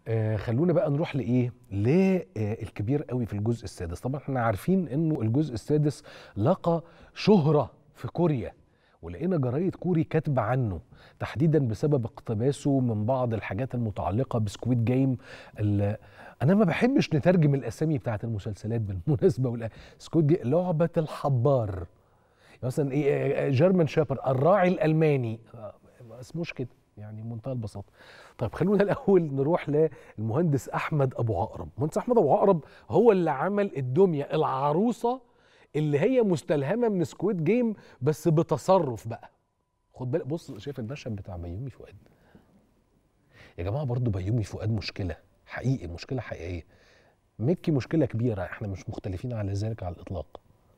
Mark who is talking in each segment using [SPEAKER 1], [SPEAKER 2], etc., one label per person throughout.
[SPEAKER 1] آه خلونا بقى نروح لايه للكبير قوي في الجزء السادس طبعا احنا عارفين انه الجزء السادس لقى شهرة في كوريا ولقينا جرايد كوري كاتبه عنه تحديدا بسبب اقتباسه من بعض الحاجات المتعلقه بسكويد جيم انا ما بحبش نترجم الاسامي بتاعت المسلسلات بالمناسبه ولا سكويد جيم لعبه الحبار مثلا ايه جيرمان شابر الراعي الالماني ما اسموش كده يعني بمنتهى البساطه طيب خلونا الاول نروح للمهندس احمد ابو عقرب المهندس احمد ابو عقرب هو اللي عمل الدميه العروسه اللي هي مستلهمه من سكويد جيم بس بتصرف بقى خد بالك بص شايف المشهد بتاع بيومي فؤاد يا جماعه برضو بيومي فؤاد مشكله حقيقي مشكله حقيقيه مكي مشكله كبيره احنا مش مختلفين على ذلك على الاطلاق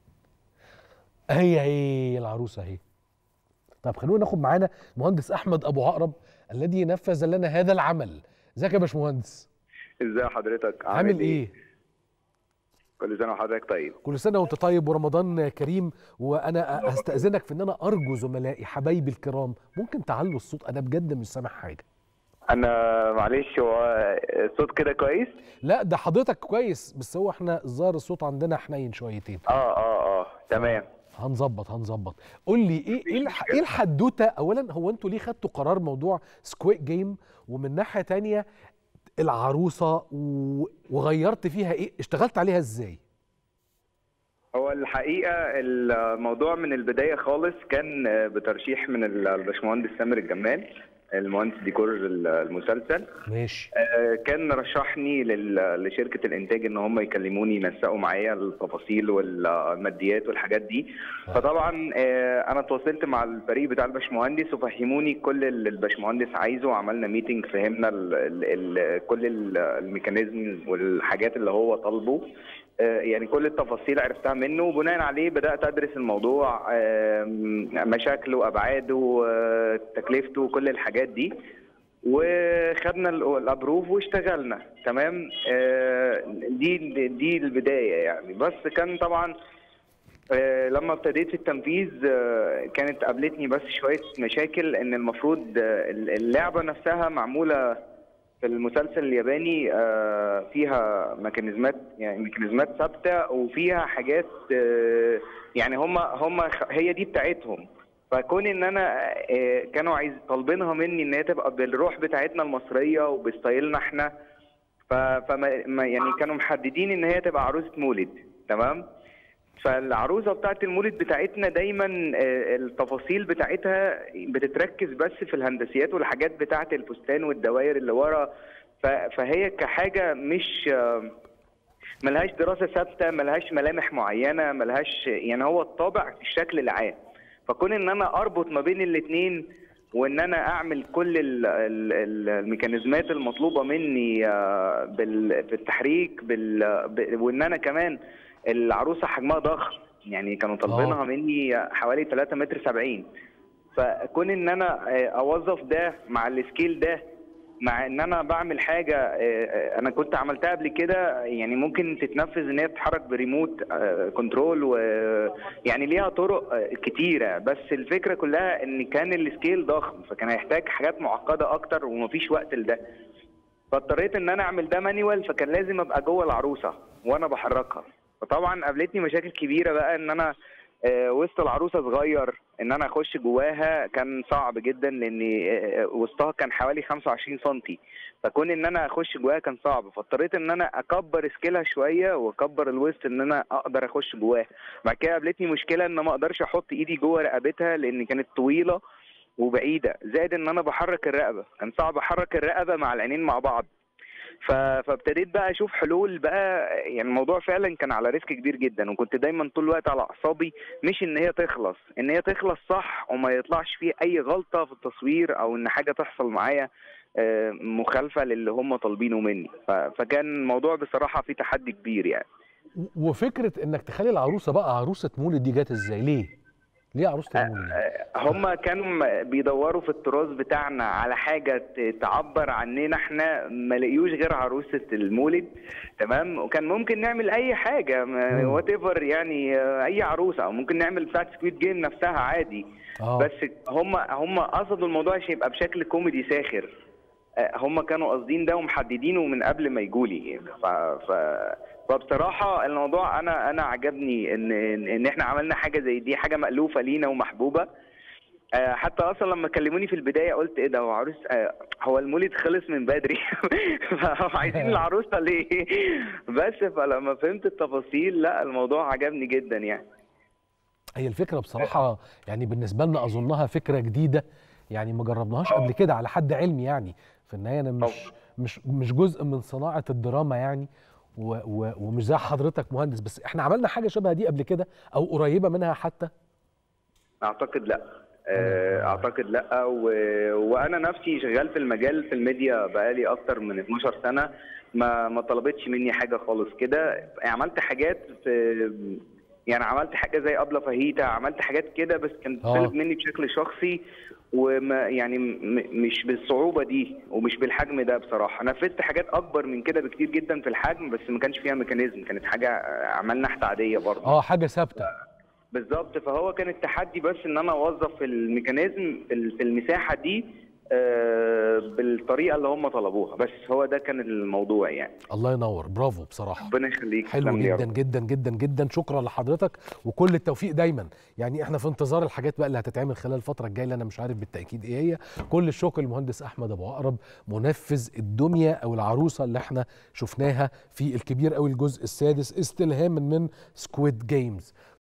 [SPEAKER 1] هي هي العروسه اهي طب خلونا ناخد معانا المهندس احمد ابو عقرب الذي نفذ لنا هذا العمل ازيك يا باشمهندس
[SPEAKER 2] ازي حضرتك
[SPEAKER 1] عامل ايه
[SPEAKER 2] كل سنه وحضرتك طيب
[SPEAKER 1] كل سنه وانت طيب ورمضان كريم وانا استاذنك في ان انا ارجو زملائي حبايبي الكرام ممكن تعلوا الصوت انا بجد مش سامع حاجه
[SPEAKER 2] انا معلش هو الصوت كده كويس
[SPEAKER 1] لا ده حضرتك كويس بس هو احنا الظاهر الصوت عندنا حنين شويتين
[SPEAKER 2] اه اه اه تمام
[SPEAKER 1] هنظبط هنظبط قول لي ايه ايه الح... ايه الحدوته اولا هو انتوا ليه خدتوا قرار موضوع سكويد جيم ومن ناحيه تانية العروسه و... وغيرت فيها ايه اشتغلت عليها ازاي
[SPEAKER 2] هو الحقيقه الموضوع من البدايه خالص كان بترشيح من الباشمهندس سامر الجمال المهندس ديكور المسلسل
[SPEAKER 1] ماشي
[SPEAKER 2] كان رشحني لشركه الانتاج ان هم يكلموني ينسقوا معايا التفاصيل والماديات والحاجات دي فطبعا انا تواصلت مع الفريق بتاع الباشمهندس وفهموني كل اللي الباشمهندس عايزه وعملنا ميتنج فهمنا ال ال ال كل الميكانيزم والحاجات اللي هو طالبه يعني كل التفاصيل عرفتها منه وبناء عليه بدات ادرس الموضوع مشاكله وابعاده تكلفته وكل الحاجات دي وخدنا الابروف واشتغلنا تمام دي دي البدايه يعني بس كان طبعا لما ابتديت في التنفيذ كانت قابلتني بس شويه مشاكل ان المفروض اللعبه نفسها معموله في المسلسل الياباني فيها ميكانيزمات يعني ميكانيزمات ثابته وفيها حاجات يعني هم هم هي دي بتاعتهم فكون ان انا كانوا عايز طالبينها مني ان هي تبقى بالروح بتاعتنا المصريه وبستايلنا احنا فما يعني كانوا محددين ان هي تبقى عروسه مولد تمام فالعروسه بتاعت المولد بتاعتنا دايما التفاصيل بتاعتها بتتركز بس في الهندسيات والحاجات بتاعت الفستان والدوائر اللي ورا فهي كحاجه مش ملهاش دراسه ثابته ملهاش ملامح معينه ملهاش يعني هو الطابع في الشكل العام فكون ان انا اربط ما بين الاثنين وان انا اعمل كل الميكانيزمات المطلوبه مني بالتحريك وان انا كمان العروسه حجمها ضخم يعني كانوا طالبينها مني حوالي 3 متر 70 فكون ان انا اوظف ده مع السكيل ده مع ان انا بعمل حاجه انا كنت عملتها قبل كده يعني ممكن تتنفذ ان هي تتحرك بريموت كنترول ويعني ليها طرق كتيره بس الفكره كلها ان كان السكيل ضخم فكان هيحتاج حاجات معقده اكتر ومفيش وقت لده فاضطريت ان انا اعمل ده مانيوال فكان لازم ابقى جوه العروسه وانا بحركها فطبعا قابلتني مشاكل كبيره بقى ان انا وسط العروسه صغير ان انا اخش جواها كان صعب جدا لان وسطها كان حوالي 25 سم فكون ان انا اخش جواها كان صعب فاضطريت ان انا اكبر سكيلها شويه واكبر الوسط ان انا اقدر اخش جواها بعد كده قابلتني مشكله ان ما اقدرش احط ايدي جوه رقبتها لان كانت طويله وبعيده زائد ان انا بحرك الرقبه كان صعب احرك الرقبه مع العينين مع بعض فابتديت بقى اشوف حلول بقى يعني الموضوع فعلا كان على ريسك كبير جدا وكنت دايما طول الوقت على اعصابي مش ان هي تخلص ان هي تخلص صح وما يطلعش فيه اي غلطه في التصوير او ان حاجه تحصل معايا مخالفه للي هم طالبينه مني فكان الموضوع بصراحه فيه تحدي كبير يعني
[SPEAKER 1] وفكره انك تخلي العروسه بقى عروسه مولد دي جت ازاي ليه ليه عروسه المولد
[SPEAKER 2] هم كانوا بيدوروا في التراث بتاعنا على حاجه تعبر عننا احنا ما لقيوش غير عروسه المولد تمام وكان ممكن نعمل اي حاجه وات ايفر يعني اي عروسه او ممكن نعمل بتاعت سكويد جيم نفسها عادي
[SPEAKER 1] آه.
[SPEAKER 2] بس هم هم قصدوا الموضوع عشان يبقى بشكل كوميدي ساخر آه، هم كانوا قاصدين ده ومحددينه من قبل ما يجولي ف... ف... فبصراحه الموضوع انا انا عجبني ان ان إن احنا عملنا حاجه زي دي حاجه مألوفه لينا ومحبوبه آه، حتى اصلا لما كلموني في البدايه قلت ايه ده هو عروس آه، هو المولد خلص من بدري فهم عايزين العروسه ليه بس فلما فهمت التفاصيل لا الموضوع عجبني جدا يعني
[SPEAKER 1] هي الفكره بصراحه يعني بالنسبه لنا اظنها فكره جديده يعني ما جربناهاش قبل كده على حد علمي يعني في النهايه انا مش مش مش جزء من صناعه الدراما يعني و و ومش زي حضرتك مهندس بس احنا عملنا حاجه شبه دي قبل كده او قريبه منها حتى
[SPEAKER 2] اعتقد لا آه، اعتقد لا و... وانا نفسي شغال في المجال في الميديا بقالي اكتر من 12 سنه ما ما طلبتش مني حاجه خالص كده عملت حاجات في يعني عملت حاجه زي ابله فاهيتا عملت حاجات كده بس كانت
[SPEAKER 1] آه.
[SPEAKER 2] طلب مني بشكل شخصي وما يعني م... مش بالصعوبه دي ومش بالحجم ده بصراحه نفذت حاجات اكبر من كده بكتير جدا في الحجم بس ما كانش فيها ميكانيزم كانت حاجه اعمال نحت عاديه برضه
[SPEAKER 1] اه حاجه ثابته
[SPEAKER 2] بالظبط فهو كان التحدي بس ان انا اوظف الميكانيزم في ال- في المساحه دي آه، بالطريقه اللي هم طلبوها بس هو ده كان الموضوع يعني
[SPEAKER 1] الله ينور برافو بصراحه
[SPEAKER 2] ربنا يخليك
[SPEAKER 1] حلو
[SPEAKER 2] تسلم لي يا
[SPEAKER 1] جدا
[SPEAKER 2] رب.
[SPEAKER 1] جدا جدا جدا شكرا لحضرتك وكل التوفيق دايما يعني احنا في انتظار الحاجات بقى اللي هتتعمل خلال الفتره الجايه اللي انا مش عارف بالتاكيد ايه هي كل الشكر للمهندس احمد ابو اقرب منفذ الدميه او العروسه اللي احنا شفناها في الكبير قوي الجزء السادس استلهاما من سكويد جيمز